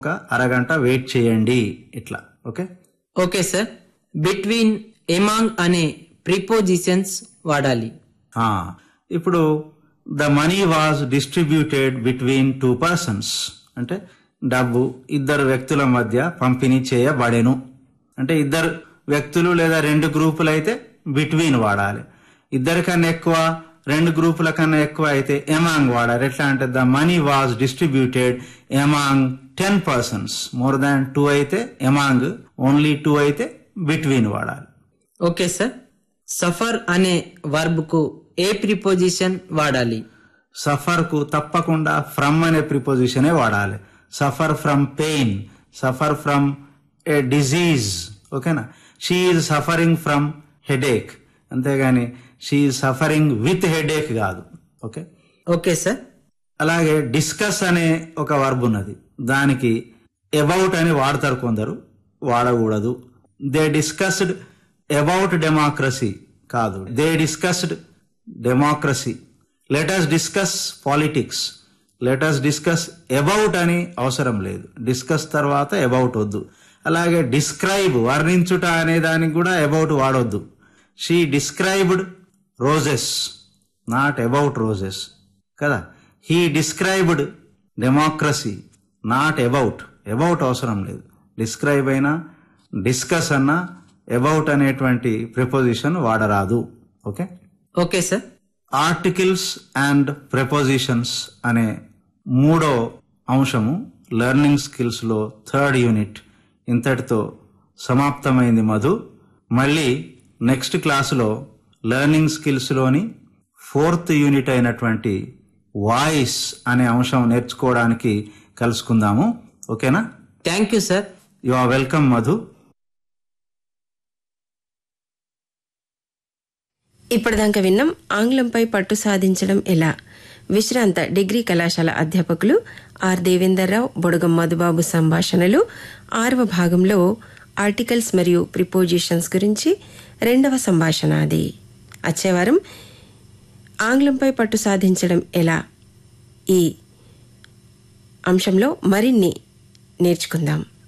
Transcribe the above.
ఒక అరగంట వెయిట్ చేయండి ఇట్లా okay okay sir between among అనే ప్రిపోజిషన్స్ వాడాలి ఆ, ఇప్పుడు the money was distributed between two persons అంటే డబ్బు ఇద్దరు వ్యక్తుల మధ్య పంపిణీ చేయబడెను అంటే ఇద్దరు వ్యక్తులు లేదా రెండు గ్రూపులు అయితే బిట్వీన్ వాడాలి ఇద్దరికన్నా ఎక్కువ రెండు గ్రూపుల కన్నా ఎక్కువ అయితే ఎమాంగ్ వాడాలి ఎట్లా అంటే the money was distributed among ten persons more than two అయితే ఎమాంగ్ ఓన్లీ టూ అయితే బిట్వీన్ వాడాలి ఓకే సార్ సఫర్ అనే వర్బ్ కు ఏ ప్రిపోజిషన్ వాడాలి సఫర్ కు తప్పకుండా ఫ్రమ్ అనే ప్రిపోజిషనే వాడాలి suffer from pain suffer from a disease ఓకేనా she is suffering from headache అంతేగాని she is suffering with headache కాదు ఓకే ఓకే సార్ అలాగే డిస్కస్ అనే ఒక వర్బ్ ఉన్నది దానికి అబౌట్ అని వాడతారు కొందరు వాడకూడదు దే డిస్కస్డ్ అబౌట్ డెమోక్రసీ కాదు they discussed democracy let's discuss politics let's discuss about అని అవసరం లేదు డిస్కస్ తర్వాత అబౌట్ వద్దు అలాగే డిస్క్రైబ్ వర్ణించుట అనే దానికి కూడా అబౌట్ వాడొద్దు she described roses not about roses కదా he described democracy not about about అవసరం లేదు డిస్క్రైబ్ అయినా డిస్కస్ అన్నా అబౌట్ అనేటువంటి ప్రిపోజిషన్ వాడరాదు okay okay sir articles and prepositions అనే మూడో అంశము లెర్నింగ్ స్కిల్స్ లో థర్డ్ యూనిట్ ఇంతటితో సమాప్తమైంది మధు మళ్ళీ నెక్స్ట్ క్లాసులో లెర్నింగ్ స్కిల్స్ లోని ఫోర్త్ యూనిట్ అయినటువంటి వాయిస్ అనే అంశం నేర్చుకోవడానికి కలుసుకుందాము ఓకేనా thank you sir you are welcome Madhu ఇప్పటిదాకా విన్నాం ఆంగ్లంపై పట్టు సాధించడం ఎలా విశ్రాంత డిగ్రీ కళాశాల అధ్యాపకులు ఆర్ దేవేందర్రావు బొడగం మధుబాబు సంభాషణలు ఆరవ భాగంలో ఆర్టికల్స్ మరియు ప్రిపోజిషన్స్ గురించి రెండవ సంభాషణ అది వచ్చేవారం ఆంగ్లంపై పట్టు సాధించడం ఎలా ఈ అంశంలో మరిన్ని నేర్చుకుందాం